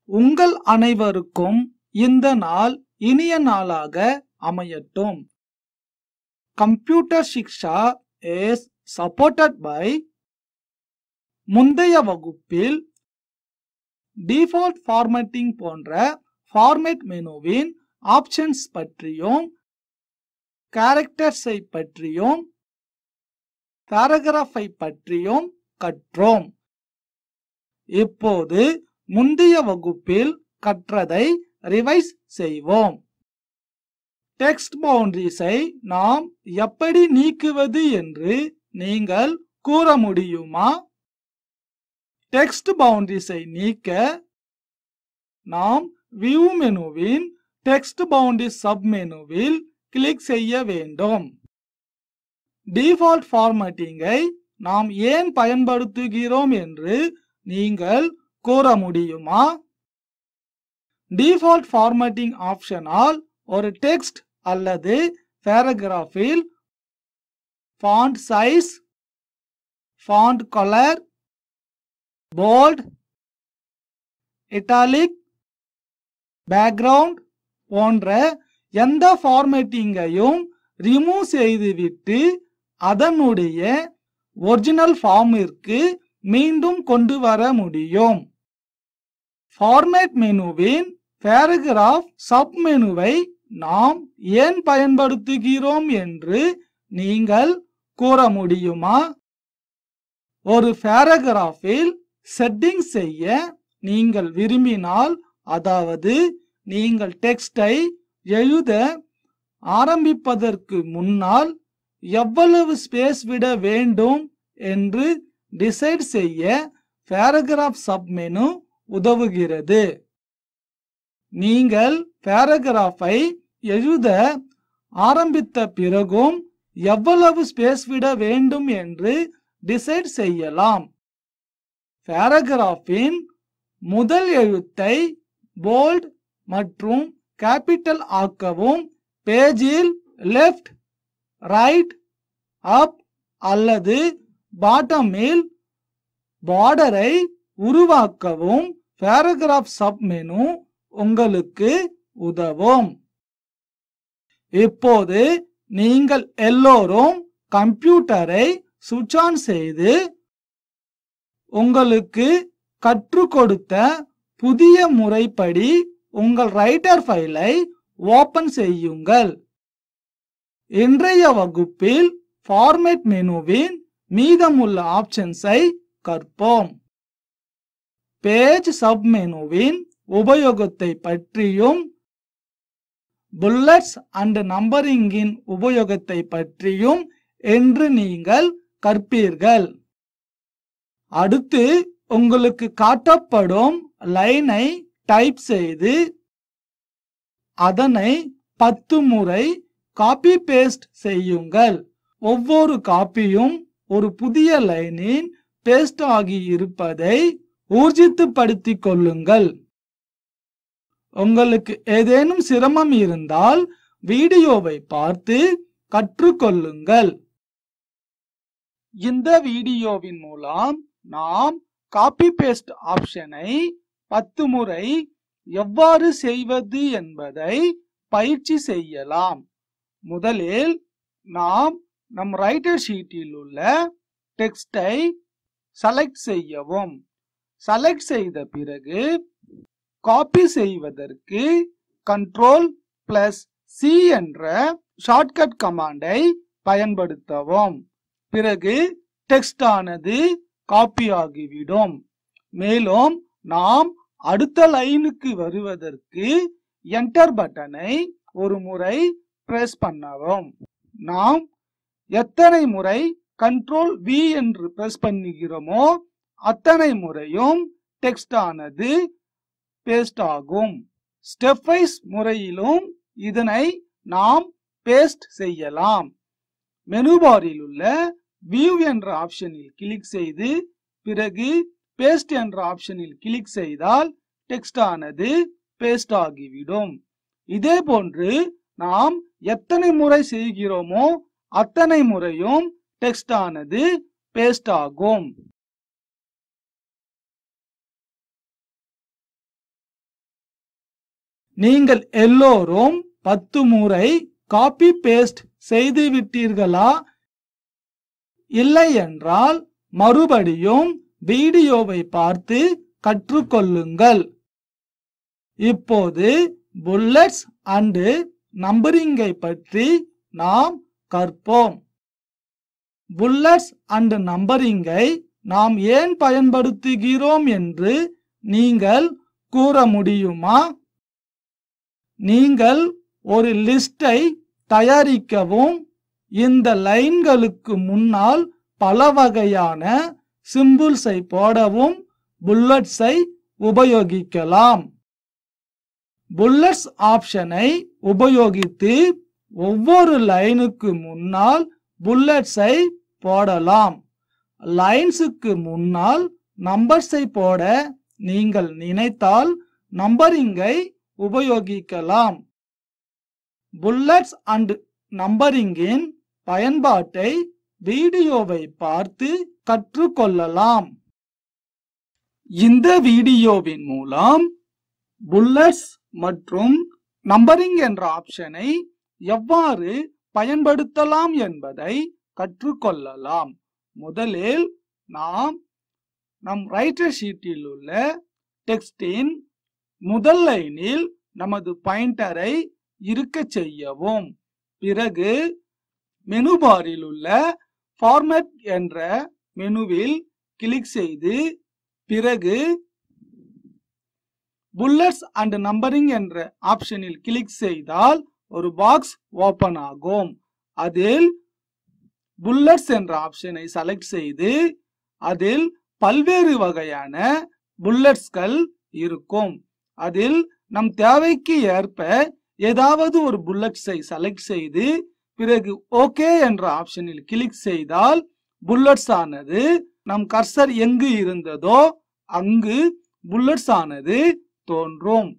உங்கள் அனைவருக்கும் இந்த நாள் இனிய நாளாக அமையட்டும் computer Shiksha is supported by முந்தைய வகுப்பில் டிஃபால்ட் ஃபார்மேட்டிங் போன்ற ஃபார்மேட் மெனுவின் ஆப்ஷன்ஸ் பற்றியும் கேரக்டர்ஸை பற்றியும் பேராகிராஃபை பற்றியும் கற்றோம் இப்போது முந்தைய வகுப்பில் கற்றதை ரிவைஸ் செய்வோம் டெக்ஸ்ட் பவுண்டரிஸை நாம் எப்படி நீக்குவது என்று நீங்கள் கூற முடியுமா டெக்ஸ்ட் பவுண்டரிஸை நீக்க நாம் வியூ மெனுவின் டெக்ஸ்ட் பவுண்டரி சப் மெனுவில் கிளிக் செய்ய வேண்டும் டிஃபால்ட் ஃபார்மேட்டிங்கை நாம் ஏன் பயன்படுத்துகிறோம் என்று நீங்கள் கூற முடியுமா டிஃபால்ட் ஃபார்மேட்டிங் ஆப்ஷனால் ஒரு டெக்ஸ்ட் அல்லது பேராகிராஃபில் font size font colour bold italic background போன்ற எந்த ஃபார்மேட்டிங்கையும் ரிமூவ் செய்துவிட்டு அதனுடைய ஒரிஜினல் ஃபார்மிற்கு மீண்டும் கொண்டு வர முடியும் ஃபார்மேட் மெனுவின் பேராகிராஃப் சப் மெனுவை நாம் ஏன் பயன்படுத்துகிறோம் என்று நீங்கள் கூற முடியுமா ஒரு பேராகிராஃபில் செட்டிங் செய்ய நீங்கள் விரும்பினால் அதாவது நீங்கள் டெக்ஸ்டை எழுத ஆரம்பிப்பதற்கு முன்னால் எவ்வளவு ஸ்பேஸ் விட வேண்டும் என்று டிசைட் செய்ய பேராகிராஃப் சப் மெனு உதவுகிறது நீங்கள் பேராகிராஃபை எழுத ஆரம்பித்த பிறகும் எவ்வளவு ஸ்பேஸ் விட வேண்டும் என்று டிசைட் செய்யலாம் பேராகிராஃபின் முதல் எழுத்தை போல்ட் மற்றும் கேபிட்டல் ஆக்கவும் பேஜில் லெஃப்ட் ரைட் அப் அல்லது பாட்டமில் பார்டரை உருவாக்கவும் பேராகிராஃப் சப் மெனு உங்களுக்கு உதவும் இப்போது நீங்கள் எல்லோரும் கம்ப்யூட்டரை சுவிட்ச் ஆன் செய்து உங்களுக்கு கற்றுக் கொடுத்த புதிய முறைப்படி உங்கள் ரைட்டர் ஃபைலை ஓபன் செய்யுங்கள் இன்றைய வகுப்பில் ஃபார்மேட் மெனுவின் மீதமுள்ள ஆப்ஷன்ஸை கற்போம் பேஜ் சப் மெனுவின் உபயோகத்தை பற்றியும் புல்லட்ஸ் அண்ட் நம்பரிங்கின் உபயோகத்தை பற்றியும் என்று நீங்கள் கற்பீர்கள் அடுத்து உங்களுக்கு காட்டப்படும் லைனை டைப் செய்து அதனை பத்து முறை காப்பி பேஸ்ட் செய்யுங்கள் ஒவ்வொரு காப்பியும் ஒரு புதிய லைனின் பேஸ்ட் ஆகி இருப்பதை ஊர்ஜித்துப்படுத்திக் கொள்ளுங்கள் உங்களுக்கு ஏதேனும் சிரமம் இருந்தால் வீடியோவை பார்த்து கற்றுக்கொள்ளுங்கள் இந்த வீடியோவின் மூலம் நாம் காப்பி பேஸ்ட் ஆப்ஷனை பத்து முறை எவ்வாறு செய்வது என்பதை பயிற்சி செய்யலாம் முதலில் நாம் நம் ரைட்டர் ஷீட்டில் உள்ள டெக்ஸ்டை செலக்ட் செய்யவும் செலக்ட் செய்த பிறகு காப்பி செய்வதற்கு கண்ட்ரோல் பிளஸ் சி என்ற ஷார்ட்கட் கமாண்டை பயன்படுத்தவும் பிறகு டெக்ஸ்ட் ஆனது காப்பி ஆகிவிடும் மேலும் நாம் அடுத்த லைனுக்கு வருவதற்கு என்டர் பட்டனை ஒரு முறை பிரஸ் பண்ணவும் நாம் எத்தனை முறை கண்ட்ரோல் வி என்று பிரஸ் பண்ணுகிறோமோ அத்தனை முறையும் டெக்ஸ்ட் ஆனது பேஸ்ட் ஆகும் ஸ்டெப் வைஸ் முறையிலும் இதனை நாம் பேஸ்ட் செய்யலாம் மெனு பாரில் உள்ள வியூ என்ற ஆப்ஷனில் கிளிக் செய்து பிறகு பேஸ்ட் என்ற ஆப்ஷனில் கிளிக் செய்தால் டெக்ஸ்ட் ஆனது பேஸ்ட் ஆகிவிடும் இதே போன்று நாம் எத்தனை முறை செய்கிறோமோ அத்தனை முறையும் டெக்ஸ்ட் ஆனது பேஸ்ட் ஆகும் நீங்கள் எல்லோரும் பத்து முறை காப்பி பேஸ்ட் செய்து விட்டீர்களா இல்லை என்றால் மறுபடியும் வீடியோவை பார்த்து கற்றுக்கொள்ளுங்கள் இப்போது புல்லட்ஸ் அண்டு நம்பரிங்கை பற்றி நாம் கற்போம் புல்லட்ஸ் அண்ட் நம்பரிங்கை நாம் ஏன் பயன்படுத்துகிறோம் என்று நீங்கள் கூற முடியுமா நீங்கள் ஒரு லிஸ்டை தயாரிக்கவும் இந்த லைன்களுக்கு முன்னால் பல வகையான சிம்பிள்ஸை போடவும் புல்லட்ஸை உபயோகிக்கலாம் புல்லட்ஸ் ஆப்ஷனை உபயோகித்து ஒவ்வொரு லைனுக்கு முன்னால் புல்லட்ஸை போடலாம் லைன்ஸுக்கு முன்னால் நம்பர்ஸை போட நீங்கள் நினைத்தால் நம்பரிங்கை உபயோகிக்கலாம் புல்லட்ஸ் அண்ட் நம்பரிங்கின் பயன்பாட்டை வீடியோவை பார்த்து கற்றுக்கொள்ளலாம் இந்த வீடியோவின் மூலம் புல்லட்ஸ் மற்றும் நம்பரிங் என்ற ஆப்ஷனை எவ்வாறு பயன்படுத்தலாம் என்பதை கற்றுக்கொள்ளலாம் முதலில் நாம் நம் ரைட்டர் ஷீட்டில் உள்ள டெக்ஸ்டின் முதல் லைனில் நமது பாயிண்டரை இருக்க செய்யவும் பிறகு மெனு பாரில் உள்ள ஃபார்மேட் என்ற மெனுவில் கிளிக் செய்து பிறகு புல்லட்ஸ் அண்ட் நம்பரிங் என்ற ஆப்ஷனில் கிளிக் செய்தால் ஒரு பாக்ஸ் ஓபன் ஆகும் அதில் புல்லட்ஸ் என்ற ஆப்ஷனை செலக்ட் செய்து அதில் பல்வேறு வகையான புல்லட்ஸ்கள் இருக்கும் அதில் நம் தேவைக்கு ஏற்ப ஏதாவது ஒரு புல்லட்ஸை செலக்ட் செய்து பிறகு ஓகே என்ற ஆப்ஷனில் கிளிக் செய்தால் புல்லட்ஸ் ஆனது நம் கர்சர் எங்கு இருந்ததோ அங்கு புல்லட்ஸ் ஆனது தோன்றும்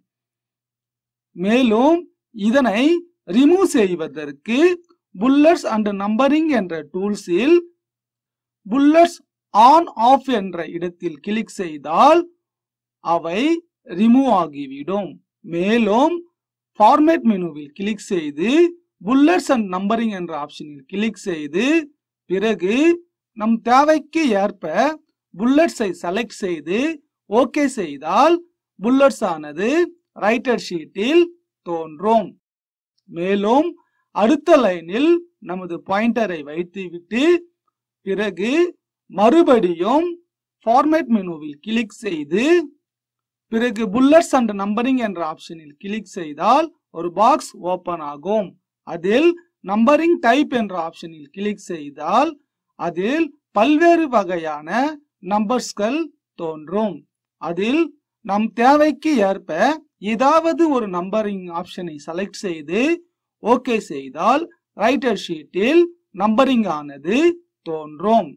மேலும் இதனை ரிமூவ் செய்வதற்கு புல்லட்ஸ் அண்ட் நம்பரிங் என்ற டூல்ஸில் புல்லட்ஸ் ஆன் ஆஃப் என்ற இடத்தில் கிளிக் செய்தால் அவை ரிமூவ் ஆகிவிடும் மேலும் ஃபார்மேட் மெனுவில் கிளிக் செய்து புல்லட்ஸ் அண்ட் நம்பரிங் என்ற ஆப்ஷனில் கிளிக் செய்து பிறகு நம் தேவைக்கு ஏற்ப புல்லட்ஸை செலக்ட் செய்து ஓகே செய்தால் புல்லட்ஸ் ஆனது ரைட்டர் ஷீட்டில் தோன்றும் மேலும் அடுத்த லைனில் நமது பாயிண்டரை வைத்துவிட்டு பிறகு மறுபடியும் ஃபார்மேட் மெனுவில் கிளிக் செய்து பிறகு புல்லட்ஸ் அண்ட் நம்பரிங் என்ற ஆப்ஷனில் கிளிக் செய்தால் ஒரு பாக்ஸ் ஓபன் ஆகும் அதில் நம்பரிங் டைப் என்ற ஆப்ஷனில் கிளிக் செய்தால் அதில் பல்வேறு வகையான நம்பர்ஸ்கள் தோன்றும் அதில் நம் தேவைக்கு ஏற்ப ஏதாவது ஒரு நம்பரிங் ஆப்ஷனை செலக்ட் செய்து ஓகே செய்தால் ரைட்டர் ஷீட்டில் நம்பரிங் ஆனது தோன்றும்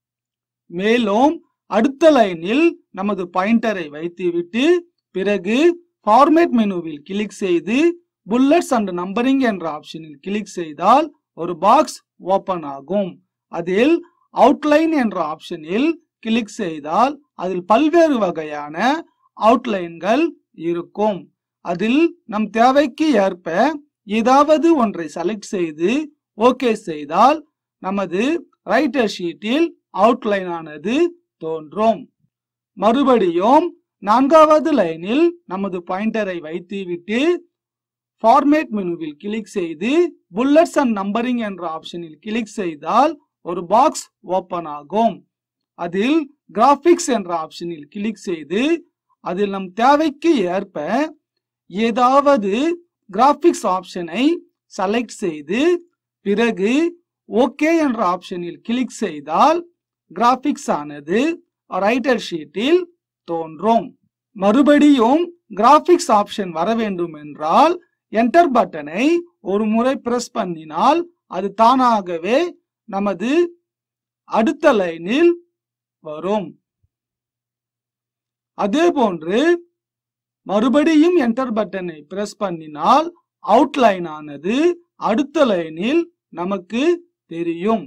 மேலும் அடுத்த லைனில் நமது பாயிண்டரை வைத்துவிட்டு பிறகு ஃபார்மேட் மெனுவில் கிளிக் செய்து புல்லட்ஸ் அண்ட் நம்பரிங் என்ற ஆப்ஷனில் கிளிக் செய்தால் ஒரு பாக்ஸ் ஓபன் ஆகும் அதில் அவுட்லைன் என்ற ஆப்ஷனில் கிளிக் செய்தால் அதில் பல்வேறு வகையான அவுட்லைன்கள் இருக்கும் அதில் நம் தேவைக்கு ஏற்ப ஏதாவது ஒன்றை செலக்ட் செய்து ஓகே செய்தால் நமது ரைட்டர் ஷீட்டில் அவுட்லைன் ஆனது தோன்றும் மறுபடியும் நான்காவது லைனில் நமது பாயிண்டரை வைத்துவிட்டு ஃபார்மேட் மெனுவில் கிளிக் செய்து புல்லட்ஸ் அண்ட் நம்பரிங் என்ற ஆப்ஷனில் கிளிக் செய்தால் ஒரு பாக்ஸ் ஓபன் ஆகும் அதில் கிராபிக்ஸ் என்ற ஆப்ஷனில் கிளிக் செய்து அதில் நம் தேவைக்கு ஏற்ப ஏதாவது கிராபிக்ஸ் ஆப்ஷனை செலக்ட் செய்து பிறகு ஓகே என்ற ஆப்ஷனில் கிளிக் செய்தால் கிராபிக்ஸ் ஆனது ரைட்டர் ஷீட்டில் தோன்றும் மறுபடியும் கிராபிக்ஸ் ஆப்ஷன் வர வேண்டும் என்றால் என்டர் பட்டனை ஒரு முறை பிரஸ் பண்ணினால் அது தானாகவே நமது அடுத்த லைனில் வரும் அதே போன்று மறுபடியும் என்டர் பட்டனை பிரஸ் பண்ணினால் அவுட்லைன் ஆனது அடுத்த லைனில் நமக்கு தெரியும்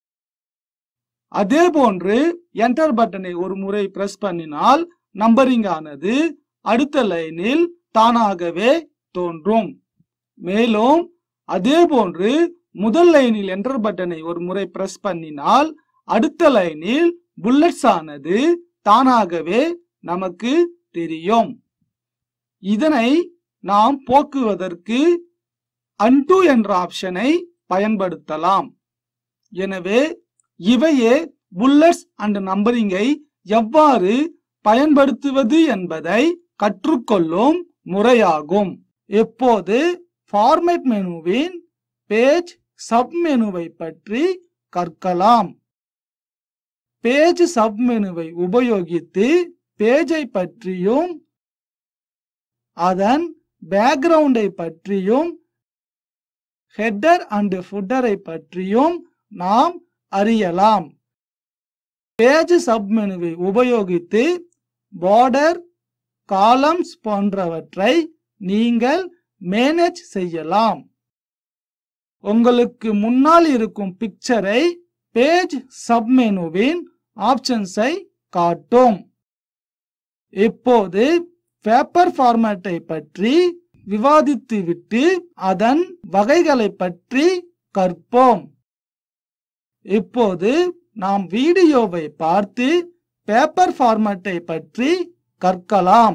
அதே போன்று என்டர் பட்டனை ஒரு முறை பிரஸ் பண்ணினால் நம்பரிங் ஆனது அடுத்த லைனில் தானாகவே தோன்றும் மேலும் அதே போன்று முதல் லைனில் என்டர் பட்டனை ஒரு முறை பிரஸ் பண்ணினால் அடுத்த லைனில் புல்லட்ஸ் ஆனது தானாகவே நமக்கு தெரியும் இதனை நாம் போக்குவதற்கு அன்டு என்ற ஆப்ஷனை பயன்படுத்தலாம் எனவே இவையே புல்லட்ஸ் அண்ட் நம்பரிங்கை எவ்வாறு பயன்படுத்துவது என்பதை கற்றுக்கொள்ளும் முறையாகும் எப்போது ஃபார்மேட் மெனுவின் பேஜ் சப் மெனுவை பற்றி கற்கலாம் பேஜ் சப் மெனுவை உபயோகித்து பேஜை பற்றியும் அதன் பேக்ரவுண்டை பற்றியும் ஹெட்டர் அண்ட் ஃபுட்டரை பற்றியும் நாம் அறியலாம் பேஜ் சப் மெனுவை உபயோகித்து பார்டர் காலம்ஸ் போன்றவற்றை நீங்கள் மேனேஜ் செய்யலாம் உங்களுக்கு முன்னால் இருக்கும் பிக்சரை பேஜ் சப் மெனுவின் ஆப்ஷன்ஸை காட்டும் இப்போது பேப்பர் ஃபார்மேட்டை பற்றி விவாதித்துவிட்டு அதன் வகைகளை பற்றி கற்போம் இப்போது நாம் வீடியோவை பார்த்து பேப்பர் ஃபார்மேட்டை பற்றி கற்கலாம்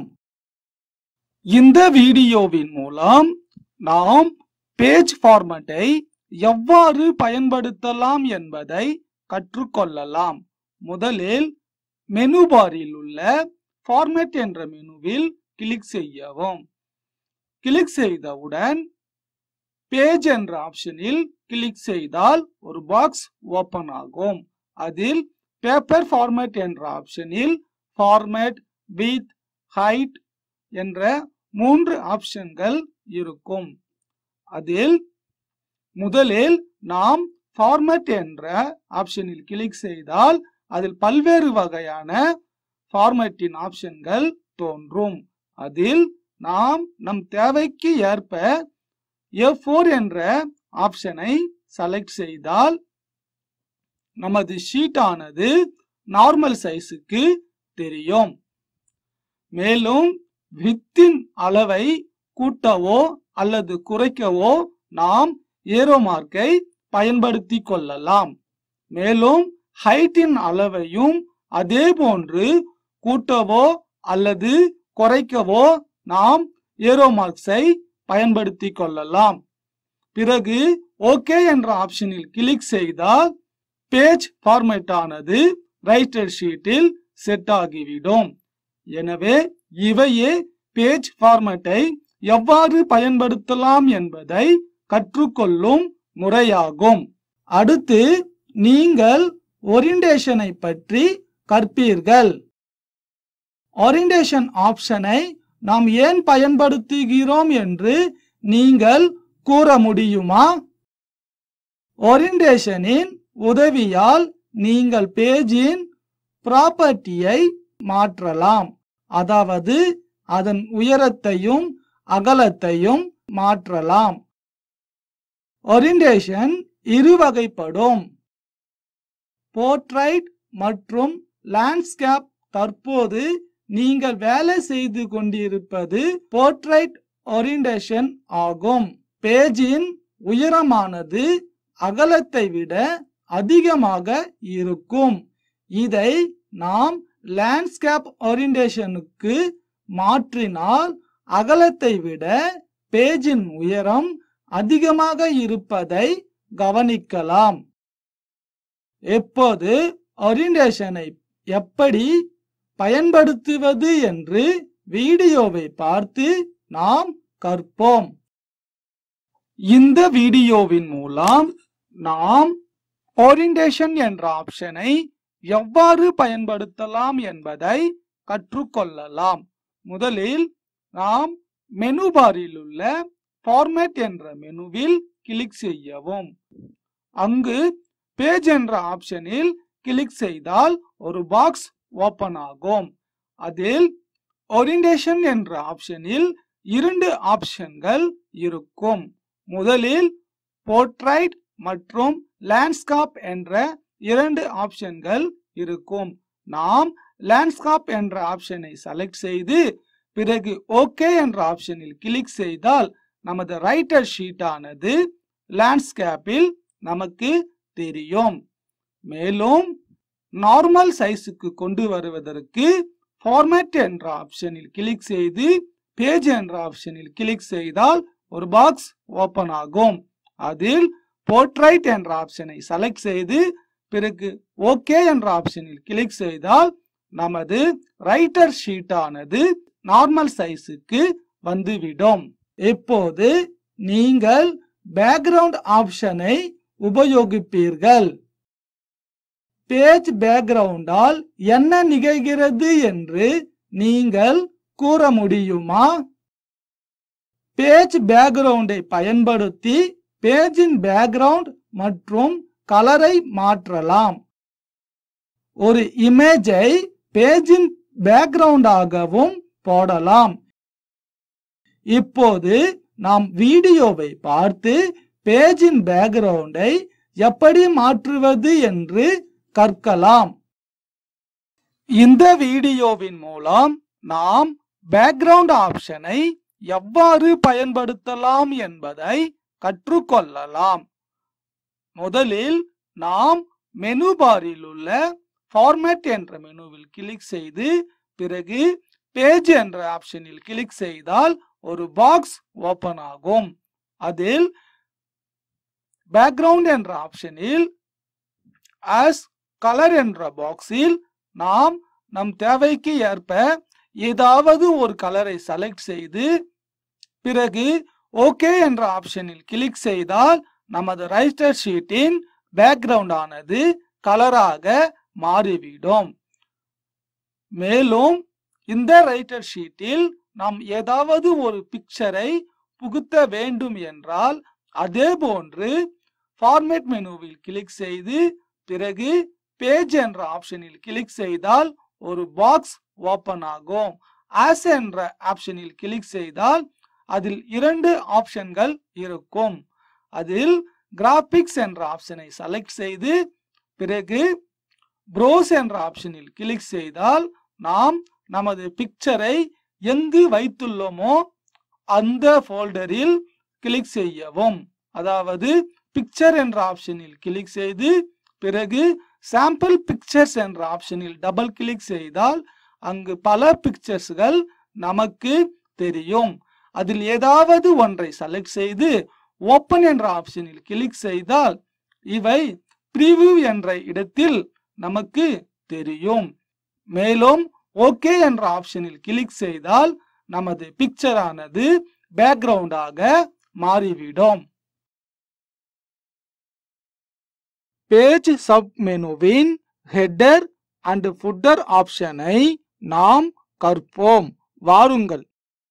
இந்த வீடியோவின் மூலம் நாம் பேஜ் ஃபார்மேட்டை எவ்வாறு பயன்படுத்தலாம் என்பதை கற்றுக்கொள்ளலாம் முதலில் மெனு பாரில் உள்ள ஃபார்மேட் என்ற மெனுவில் கிளிக் செய்யவும் கிளிக் செய்தவுடன் பேஜ் என்ற ஆப்ஷனில் கிளிக் செய்தால் ஒரு பாக்ஸ் ஓபன் ஆகும் அதில் பேப்பர் ஃபார்மேட் என்ற ஆப்ஷனில் ஃபார்மேட் வித் ஹைட் என்ற மூன்று ஆப்ஷன்கள் இருக்கும் அதில் முதலில் நாம் ஃபார்மேட் என்ற ஆப்ஷனில் கிளிக் செய்தால் அதில் பல்வேறு வகையான ஃபார்மேட்டின் ஆப்ஷன்கள் தோன்றும் அதில் நாம் நம் தேவைக்கு ஏற்ப F4 என்ற ஆப்ஷனை செலக்ட் செய்தால் நமது ஷீட் ஆனது நார்மல் சைஸுக்கு தெரியும் மேலும் வித்தின் அளவை கூட்டவோ அல்லது குறைக்கவோ நாம் ஏரோ மார்க்கை பயன்படுத்தி கொள்ளலாம் மேலும் ஹைட்டின் அளவையும் அதே போன்று கூட்டவோ அல்லது குறைக்கவோ நாம் ஏரோ மார்க்ஸை பயன்படுத்தி கொள்ளலாம் பிறகு ஓகே என்ற ஆப்ஷனில் கிளிக் செய்தால் பேஜ் ஃபார்மேட் ஆனது ரைட்டர் ஷீட்டில் செட் ஆகிவிடும் எனவே இவையே பேஜ் ஃபார்மேட்டை எவ்வாறு பயன்படுத்தலாம் என்பதை கற்றுக்கொள்ளும் முறையாகும் அடுத்து நீங்கள் ஒரியன்டேஷனை பற்றி கற்பீர்கள் ஒரியன்டேஷன் ஆப்ஷனை நாம் ஏன் பயன்படுத்துகிறோம் என்று நீங்கள் கூற முடியுமா ஒரியன்டேஷனின் உதவியால் நீங்கள் பேஜின் ப்ராப்பர்ட்டியை மாற்றலாம் அதாவது அதன் உயரத்தையும் அகலத்தையும் மாற்றலாம் ஒரியன்டேஷன் இருவகைப்படும் போர்ட்ரைட் மற்றும் லேண்ட்ஸ்கேப் தற்போது நீங்கள் வேலை செய்து கொண்டிருப்பது போர்ட்ரைட் ஓரியன்டேஷன் ஆகும் பேஜின் உயரமானது அகலத்தை விட அதிகமாக இருக்கும் இதை நாம் லேண்ட்ஸ்கேப் ஓரியன்டேஷனுக்கு மாற்றினால் அகலத்தை விட பேஜின் உயரம் அதிகமாக இருப்பதை கவனிக்கலாம் எப்போது ஓரியன்டேஷனை எப்படி பயன்படுத்துவது என்று வீடியோவை பார்த்து நாம் கற்போம் இந்த வீடியோவின் மூலம் நாம் ஓரியன்டேஷன் என்ற ஆப்ஷனை எவ்வாறு பயன்படுத்தலாம் என்பதை கற்றுக்கொள்ளலாம் முதலில் நாம் மெனு பாரில் உள்ள ஃபார்மேட் என்ற மெனுவில் கிளிக் செய்யவும் அங்கு பேஜ் என்ற ஆப்ஷனில் கிளிக் செய்தால் ஒரு பாக்ஸ் ஓபன் ஆகும் அதில் ஓரியன்டேஷன் என்ற ஆப்ஷனில் இரண்டு ஆப்ஷன்கள் இருக்கும் முதலில் போர்ட்ரைட் மற்றும் லேண்ட்ஸ்காப் என்ற இரண்டு ஆப்ஷன்கள் இருக்கும் நாம் லேண்ட்ஸ்காப் என்ற ஆப்ஷனை செலக்ட் செய்து பிறகு ஓகே என்ற ஆப்ஷனில் கிளிக் செய்தால் நமது ரைட்டர் ஷீட் ஆனது லேண்ட்ஸ்கேப்பில் நமக்கு தெரியும் மேலும் நார்மல் சைஸுக்கு கொண்டு வருவதற்கு ஃபார்மேட் என்ற ஆப்ஷனில் கிளிக் செய்து பேஜ் என்ற ஆப்ஷனில் கிளிக் செய்தால் ஒரு பாக்ஸ் ஓபன் ஆகும் அதில் போர்ட்ரைட் என்ற ஆப்ஷனை செலக்ட் செய்து பிறகு ஓகே என்ற ஆப்ஷனில் கிளிக் செய்தால் நமது ரைட்டர் ஷீட் ஆனது நார்மல் சைஸுக்கு வந்துவிடும் இப்போது நீங்கள் பேக்ரவுண்ட் ஆப்ஷனை உபயோகிப்பீர்கள் பேஜ் பேக்ரவுண்டால் என்ன நிகழ்கிறது என்று நீங்கள் கூற முடியுமா பேஜ் பேக்ரவுண்டை பயன்படுத்தி பேஜின் பேக்ரவுண்ட் மற்றும் கலரை மாற்றலாம் ஒரு இமேஜை பேஜின் பேக்ரவுண்டாகவும் போடலாம் இப்போது நாம் வீடியோவை பார்த்து பேஜின் பேக்ரவுண்டை எப்படி மாற்றுவது என்று கற்கலாம் இந்த வீடியோவின் மூலம் நாம் பேக்ரவுண்ட் ஆப்ஷனை எவ்வாறு பயன்படுத்தலாம் என்பதை கற்றுக்கொள்ளலாம் முதலில் நாம் மெனு பாரில் உள்ள ஃபார்மேட் என்ற மெனுவில் கிளிக் செய்து பிறகு பேஜ் என்ற ஆப்ஷனில் கிளிக் செய்தால் ஒரு பாக்ஸ் ஓபன் ஆகும் அதில் பேக்ரவுண்ட் என்ற ஆப்ஷனில் ஆஸ் கலர் என்ற பாக்ஸில் நாம் நம் தேவைக்கு ஏற்ப ஏதாவது ஒரு கலரை செலக்ட் செய்து பிறகு ஓகே என்ற ஆப்ஷனில் கிளிக் செய்தால் நமது ரைட்டர் ஷீட்டின் பேக்ரவுண்ட் ஆனது கலராக மாறிவிடும் மேலும் இந்த ரைட்டர் ஷீட்டில் நாம் ஏதாவது ஒரு பிக்சரை புகுத்த வேண்டும் என்றால் அதே போன்று ஃபார்மேட் மெனுவில் கிளிக் செய்து பிறகு பேஜ் என்ற ஆப்ஷனில் கிளிக் செய்தால் ஒரு பாக்ஸ் ஓபன் ஆகும் ஆஸ் என்ற ஆப்ஷனில் கிளிக் செய்தால் அதில் இரண்டு ஆப்ஷன்கள் இருக்கும் அதில் கிராபிக்ஸ் என்ற ஆப்ஷனை செலக்ட் செய்து பிறகு ப்ரோஸ் என்ற ஆப்ஷனில் கிளிக் செய்தால் நாம் நமது பிக்சரை எங்கு வைத்துள்ளோமோ அந்த ஃபோல்டரில் கிளிக் செய்யவும் அதாவது பிக்சர் என்ற ஆப்ஷனில் கிளிக் செய்து பிறகு சாம்பிள் பிக்சர்ஸ் என்ற ஆப்ஷனில் டபுள் கிளிக் செய்தால் அங்கு பல பிக்சர்ஸ்கள் நமக்கு தெரியும் அதில் ஏதாவது ஒன்றை செலக்ட் செய்து ஓப்பன் என்ற ஆப்ஷனில் கிளிக் செய்தால் இவை ப்ரிவ்யூ என்ற இடத்தில் நமக்கு தெரியும் மேலும் ஓகே என்ற ஆப்ஷனில் கிளிக் செய்தால் நமது பிக்சர் ஆனது பேக்ரவுண்டாக மாறிவிடும் பேஜ் சப் மெனுவின் ஹெட்டர் அண்ட் ஃபுட்டர் ஆப்ஷனை நாம் கற்போம் வாருங்கள்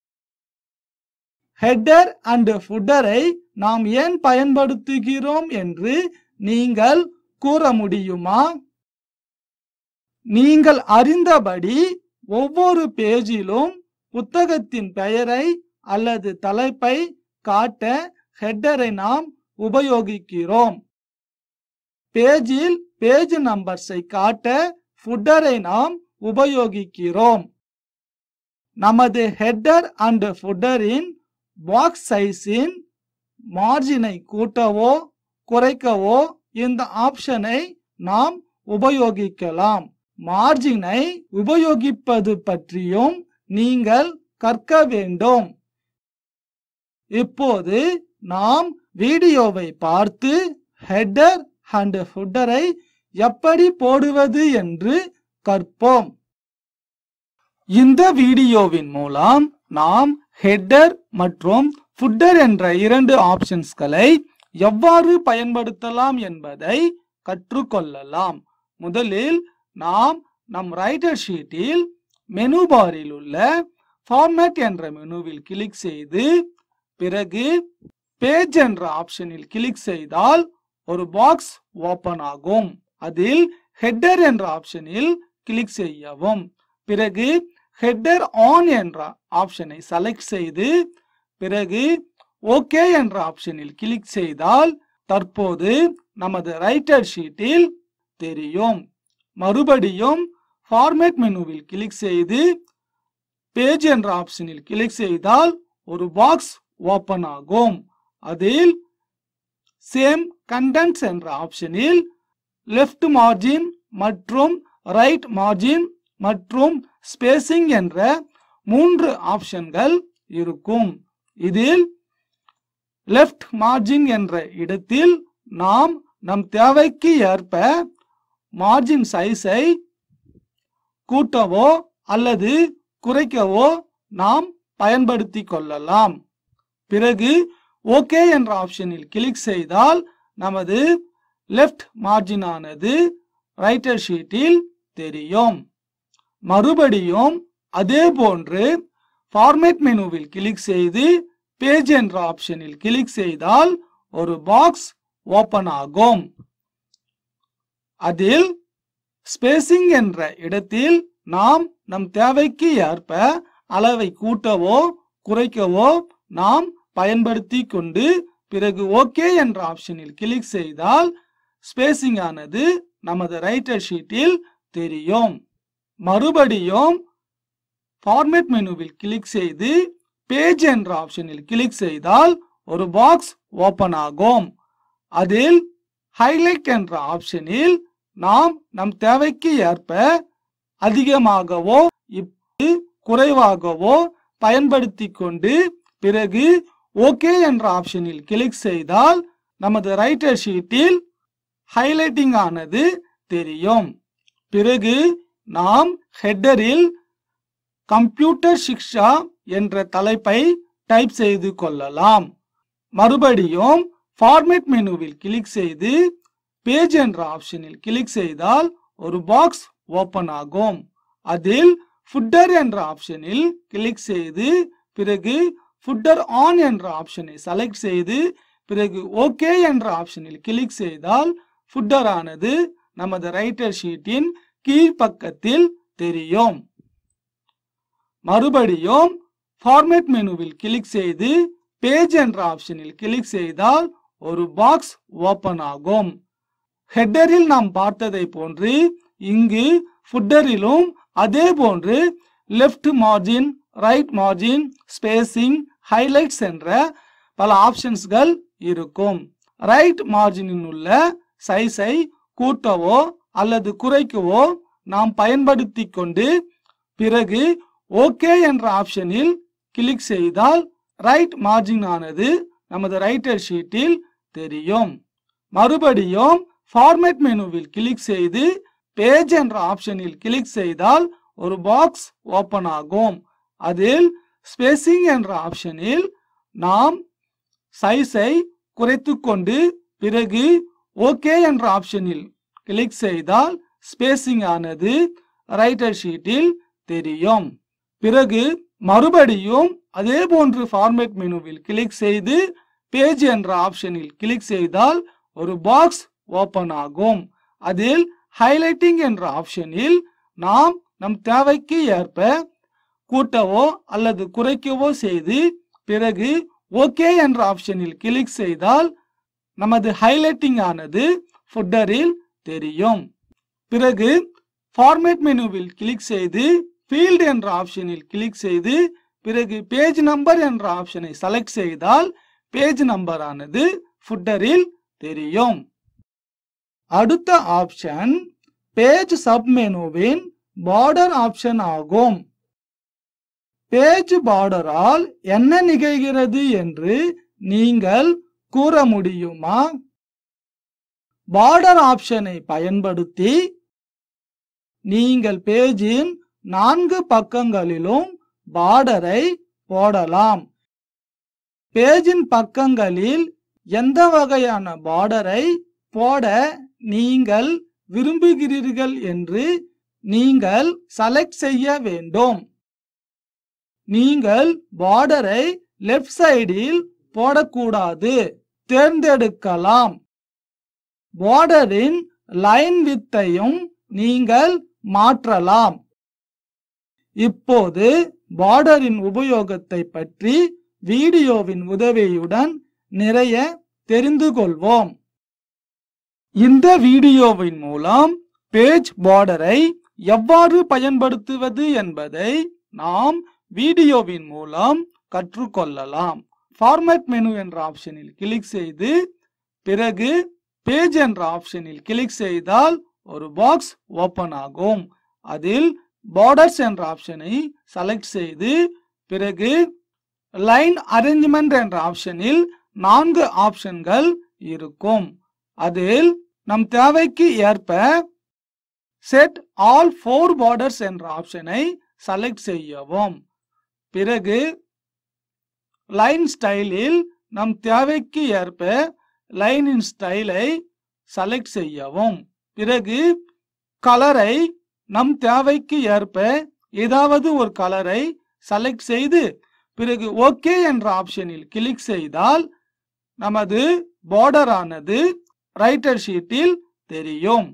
ஹெட்டர் அண்ட் ஃபுட்டரை நாம் ஏன் பயன்படுத்துகிறோம் என்று நீங்கள் கூற முடியுமா நீங்கள் அறிந்தபடி ஒவ்வொரு பேஜிலும் புத்தகத்தின் பெயரை அல்லது தலைப்பை காட்ட ஹெட்டரை நாம் உபயோகிக்கிறோம் பேஜில் பேஜ் நம்பர்ஸை காட்ட ஃபுட்டரை நாம் உபயோகிக்கிறோம் நமது ஹெட்டர் அண்ட் ஃபுட்டரின் பாக்ஸ் சைஸின் மார்ஜினை கூட்டவோ குறைக்கவோ இந்த ஆப்ஷனை நாம் உபயோகிக்கலாம் மார்ஜினை உபயோகிப்பது பற்றியும் நீங்கள் கற்க வேண்டும் இப்போது நாம் வீடியோவை பார்த்து ஹெட்டர் அண்ட் ஃபுட்டரை எப்படி போடுவது என்று கற்போம் இந்த வீடியோவின் மூலம் நாம் ஹெட்டர் மற்றும் ஃபுட்டர் என்ற இரண்டு ஆப்ஷன்ஸ்களை எவ்வாறு பயன்படுத்தலாம் என்பதை கற்றுக்கொள்ளலாம் முதலில் நாம் நம் ரைட்டர் ஷீட்டில் மெனு பாரில் உள்ள ஃபார்மேட் என்ற மெனுவில் கிளிக் செய்து பிறகு பேஜ் என்ற ஆப்ஷனில் கிளிக் செய்தால் ஒரு பாக்ஸ் ஓபன் ஆகும் அதில் ஹெட்டர் என்ற ஆப்ஷனில் கிளிக் செய்யவும் பிறகு ஹெட்டர் ஆன் என்ற ஆப்ஷனை செலக்ட் செய்து பிறகு ஓகே என்ற ஆப்ஷனில் கிளிக் செய்தால் தற்போது நமது ரைட்டர் ஷீட்டில் தெரியும் மறுபடியும் ஃபார்மேட் மெனுவில் கிளிக் செய்து பேஜ் என்ற ஆப்ஷனில் கிளிக் செய்தால் ஒரு பாக்ஸ் ஓபன் ஆகும் அதில் சேம் கண்டென்ட்ஸ் என்ற ஆப்ஷனில் லெஃப்ட் மார்ஜின் மற்றும் ரைட் மார்ஜின் மற்றும் ஸ்பேசிங் என்ற மூன்று ஆப்ஷன்கள் இருக்கும் இதில் லெஃப்ட் மார்ஜின் என்ற இடத்தில் நாம் நம் தேவைக்கு ஏற்ப மார்ஜின் சைஸை கூட்டவோ அல்லது குறைக்கவோ நாம் பயன்படுத்திக் கொள்ளலாம் பிறகு ஓகே என்ற ஆப்ஷனில் கிளிக் செய்தால் நமது லெஃப்ட் மார்ஜின் ஆனது ரைட்டர் ஷீட்டில் தெரியும் மறுபடியும் அதே போன்று ஃபார்மேட் மெனுவில் கிளிக் செய்து பேஜ் என்ற ஆப்ஷனில் கிளிக் செய்தால் ஒரு பாக்ஸ் ஓபன் ஆகும் அதில் ஸ்பேசிங் என்ற இடத்தில் நாம் நம் தேவைக்கு ஏற்ப அளவை கூட்டவோ குறைக்கவோ நாம் பயன்படுத்தி கொண்டு பிறகு ஓகே என்ற ஆப்ஷனில் கிளிக் செய்தால் ஸ்பேசிங் ஆனது நமது ரைட்டர் ஷீட்டில் தெரியும் மறுபடியும் ஃபார்மேட் மெனுவில் கிளிக் செய்து பேஜ் என்ற ஆப்ஷனில் கிளிக் செய்தால் ஒரு பாக்ஸ் ஓபன் ஆகும் அதில் ஹைலைட் என்ற ஆப்ஷனில் நாம் நம் தேவைக்கு ஏற்ப அதிகமாகவோ இப்படி குறைவாகவோ பயன்படுத்தி கொண்டு பிறகு ஓகே என்ற ஆப்ஷனில் கிளிக் செய்தால் நமது ரைட்டர் ஷீட்டில் ஹைலைட்டிங் ஆனது தெரியும் பிறகு நாம் ஹெட்டரில் கம்ப்யூட்டர் சிக்ஷா என்ற தலைப்பை டைப் செய்து கொள்ளலாம் மறுபடியும் ஃபார்மேட் மெனுவில் கிளிக் செய்து பேஜ் என்ற ஆப்ஷனில் கிளிக் செய்தால் ஒரு பாக்ஸ் ஓபன் ஆகும் அதில் ஃபுட்டர் என்ற ஆப்ஷனில் கிளிக் செய்து பிறகு ஃபுட்டர் ஆன் என்ற ஆப்ஷனை செலக்ட் செய்து பிறகு ஓகே என்ற ஆப்ஷனில் கிளிக் செய்தால் ஃபுட்டர் ஆனது நமது ரைட்டர் ஷீட்டின் கீழ்ப்பக்கத்தில் தெரியும் மறுபடியும் ஃபார்மேட் மெனுவில் கிளிக் செய்து பேஜ் என்ற ஆப்ஷனில் கிளிக் செய்தால் ஒரு பாக்ஸ் ஓபன் ஆகும் ஹெட்டரில் நாம் பார்த்ததை போன்று இங்கு ஃபுட்டரிலும் அதே போன்று left margin right margin spacing highlights என்ற பல ஆப்ஷன்ஸ்கள் இருக்கும் ரைட் மார்ஜினில் உள்ள சைஸை கூட்டவோ அல்லது குறைக்கவோ நாம் பயன்படுத்தி கொண்டு பிறகு ஓகே என்ற ஆப்ஷனில் கிளிக் செய்தால் ரைட் மார்ஜின் ஆனது நமது ரைட்டர் ஷீட்டில் தெரியும் மறுபடியும் ஃபார்மேட் மெனுவில் கிளிக் செய்து பேஜ் என்ற ஆப்ஷனில் கிளிக் செய்தால் ஒரு பாக்ஸ் ஓபன் ஆகும் அதில் ஸ்பேசிங் என்ற ஆப்ஷனில் நாம் சைஸை குறைத்து கொண்டு பிறகு ஓகே என்ற ஆப்ஷனில் கிளிக் செய்தால் ஸ்பேசிங் ஆனது ரைட்டர் ஷீட்டில் தெரியும் பிறகு மறுபடியும் அதே போன்று ஃபார்மேட் மெனுவில் கிளிக் செய்து பேஜ் என்ற ஆப்ஷனில் கிளிக் செய்தால் ஒரு பாக்ஸ் ஓபன் ஆகும் அதில் ஹைலைட்டிங் என்ற ஆப்ஷனில் நாம் நம் தேவைக்கு ஏற்ப கூட்டவோ அல்லது குறைக்கவோ செய்து பிறகு ஓகே என்ற ஆப்ஷனில் கிளிக் செய்தால் நமது ஹைலைட்டிங் ஆனது ஃபுட்டரில் தெரியும் பிறகு ஃபார்மேட் மெனுவில் கிளிக் செய்து ஃபீல்ட் என்ற ஆப்ஷனில் கிளிக் செய்து பிறகு பேஜ் நம்பர் என்ற ஆப்ஷனை செலக்ட் செய்தால் பேஜ் நம்பர் ஆனது ஃபுட்டரில் தெரியும் அடுத்த ஆப்ஷன் பேஜ் சப்மெனுவின் பார்டர் ஆப்ஷன் ஆகும் பேஜ் பார்டரால் என்ன நிகழ்கிறது என்று நீங்கள் கூற முடியுமா பார்டர் ஆப்ஷனை பயன்படுத்தி நீங்கள் பேஜின் நான்கு பக்கங்களிலும் பார்டரை போடலாம் பேஜின் பக்கங்களில் எந்த வகையான பார்டரை போட நீங்கள் விரும்புகிறீர்கள் என்று நீங்கள் செலக்ட் செய்ய வேண்டும் நீங்கள் பார்டரை லெஃப்ட் சைடில் போடக்கூடாது தேர்ந்தெடுக்கலாம் பார்டரின் லைன் வித்தையும் நீங்கள் மாற்றலாம் இப்போது பார்டரின் உபயோகத்தை பற்றி வீடியோவின் உதவியுடன் நிறைய தெரிந்து கொள்வோம் இந்த வீடியோவின் மூலம் பேஜ் பார்டரை எவ்வாறு பயன்படுத்துவது என்பதை நாம் வீடியோவின் மூலம் கற்றுக்கொள்ளலாம் ஃபார்மேட் மெனு என்ற ஆப்ஷனில் கிளிக் செய்து பிறகு பேஜ் என்ற ஆப்ஷனில் கிளிக் செய்தால் ஒரு பாக்ஸ் ஓபன் ஆகும் அதில் பார்டர்ஸ் என்ற ஆப்ஷனை செலக்ட் செய்து பிறகு லைன் அரேஞ்ச்மெண்ட் என்ற ஆப்ஷனில் நான்கு ஆப்ஷன்கள் இருக்கும் அதில் நம் தேவைக்கு ஏற்ப செட் ஆல் ஃபோர் பார்டர்ஸ் என்ற ஆப்ஷனை செலக்ட் செய்யவும் பிறகு லைன் ஸ்டைலில் நம் தேவைக்கு ஏற்ப லைனின் ஸ்டைலை செலக்ட் செய்யவும் பிறகு கலரை நம் தேவைக்கு ஏற்ப ஏதாவது ஒரு கலரை செலக்ட் செய்து பிறகு ஓகே என்ற ஆப்ஷனில் கிளிக் செய்தால் நமது border ஆனது ரைட்டர் ஷீட்டில் தெரியும்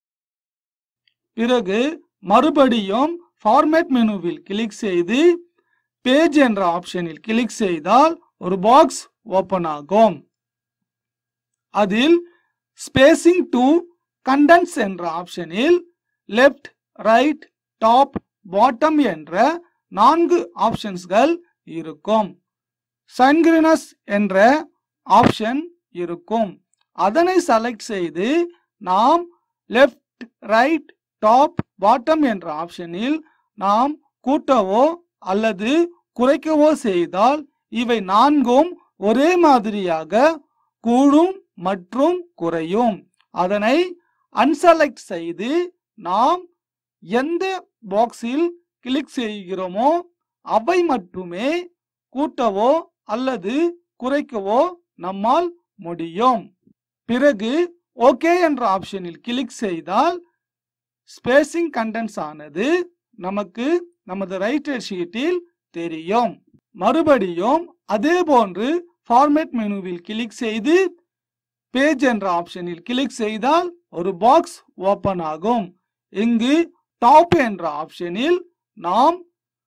பிறகு மறுபடியும் ஃபார்மேட் மெனுவில் கிளிக் செய்து பேஜ் என்ற ஆப்ஷனில் கிளிக் செய்தால் ஒரு பாக்ஸ் ஓபன் ஆகும் அதில் ஸ்பேசிங் டு கண்டென்ஸ் என்ற ஆப்ஷனில் லெஃப்ட் ரைட் டாப் பாட்டம் என்ற நான்கு ஆப்ஷன்ஸ்கள் இருக்கும் சன்கிரினஸ் என்ற ஆப்ஷன் இருக்கும் அதனை செலக்ட் செய்து நாம் லெஃப்ட் ரைட் டாப் பாட்டம் என்ற ஆப்ஷனில் நாம் கூட்டவோ அல்லது குறைக்கவோ செய்தால் இவை நான்கும் ஒரே மாதிரியாக கூடும் மற்றும் குறையும் அதனை அன்செலக்ட் செய்து நாம் எந்த பாக்ஸில் கிளிக் செய்கிறோமோ அவை மட்டுமே கூட்டவோ அல்லது குறைக்கவோ நம்மால் முடியும் பிறகு ஓகே என்ற ஆப்ஷனில் கிளிக் செய்தால் ஸ்பேசிங் கண்டென்ட்ஸ் ஆனது நமக்கு நமது ரைட்டர் ஷீட்டில் தெரியும் மறுபடியும் அதே போன்று ஃபார்மேட் மெனுவில் கிளிக் செய்து பேஜ் என்ற ஆப்ஷனில் கிளிக் செய்தால் ஒரு பாக்ஸ் ஓபன் ஆகும் இங்கு டாப் என்ற ஆப்ஷனில் நாம்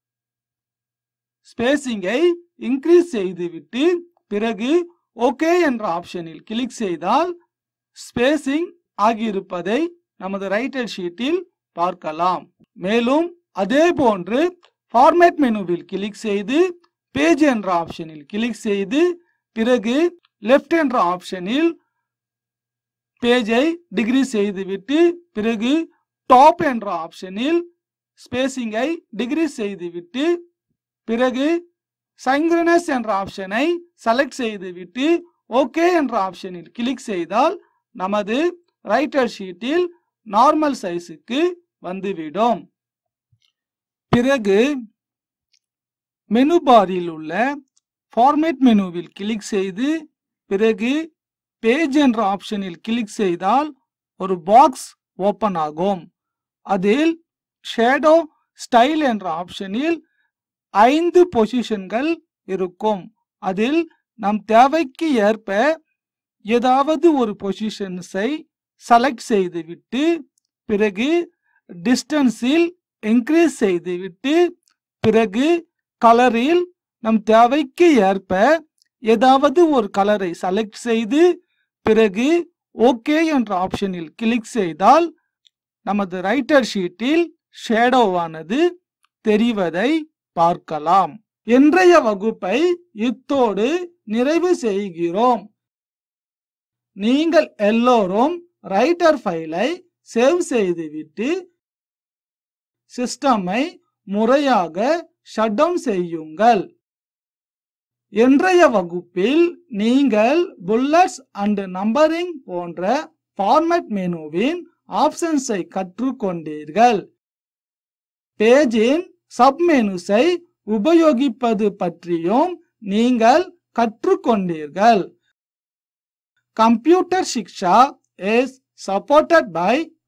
ஸ்பேசிங்கை இன்க்ரீஸ் செய்துவிட்டு பிறகு ஓகே என்ற ஆப்ஷனில் கிளிக் செய்தால் ஸ்பேசிங் ஆகியிருப்பதை நமது ரைட்டர் ஷீட்டில் பார்க்கலாம் மேலும் அதே போன்று ஃபார்மேட் மெனுவில் கிளிக் செய்து பேஜ் என்ற ஆப்ஷனில் கிளிக் செய்து பிறகு லெஃப்ட் என்ற ஆப்ஷனில் பேஜை டிகிரி செய்துவிட்டு பிறகு டாப் என்ற ஆப்ஷனில் ஸ்பேசிங்கை டிகிரி செய்துவிட்டு பிறகு சைங்க்ரனஸ் என்ற ஆப்ஷனை செலக்ட் செய்துவிட்டு ஓகே என்ற ஆப்ஷனில் கிளிக் செய்தால் நமது ரைட்டர் ஷீட்டில் நார்மல் சைஸுக்கு வந்துவிடும் பிறகு மெனு பாரில் உள்ள ஃபார்மேட் மெனுவில் கிளிக் செய்து பிறகு பேஜ் என்ற ஆப்ஷனில் கிளிக் செய்தால் ஒரு பாக்ஸ் ஓபன் ஆகும் அதில் ஷேடோ ஸ்டைல் என்ற ஆப்ஷனில் ஐந்து பொசிஷன்கள் இருக்கும் அதில் நம் தேவைக்கு ஏற்ப ஏதாவது ஒரு பொசிஷன்ஸை செலக்ட் செய்துவிட்டு பிறகு டிஸ்டன்ஸில் இன்க்ரீஸ் செய்துவிட்டு பிறகு கலரில் நம் தேவைக்கு ஏற்ப ஏதாவது ஒரு கலரை செலக்ட் செய்து பிறகு ஓகே என்ற ஆப்ஷனில் கிளிக் செய்தால் நமது ரைட்டர் ஷீட்டில் ஷேடோவானது தெரிவதை பார்க்கலாம் இன்றைய வகுப்பை இத்தோடு நிறைவு செய்கிறோம் நீங்கள் எல்லோரும் ரைட்டர் ஃபைலை சேவ் செய்துவிட்டு சிஸ்டமை முறையாக ஷட் டவுன் செய்யுங்கள் இன்றைய வகுப்பில் நீங்கள் புல்லட்ஸ் அண்ட் நம்பரிங் போன்ற ஃபார்மேட் மெனுவின் ஆப்ஷன்ஸை கற்றுக்கொண்டீர்கள் பேஜின் சப்மெனுஸை உபயோகிப்பது பற்றியும் நீங்கள் கற்றுக்கொண்டீர்கள் computer Shiksha is supported by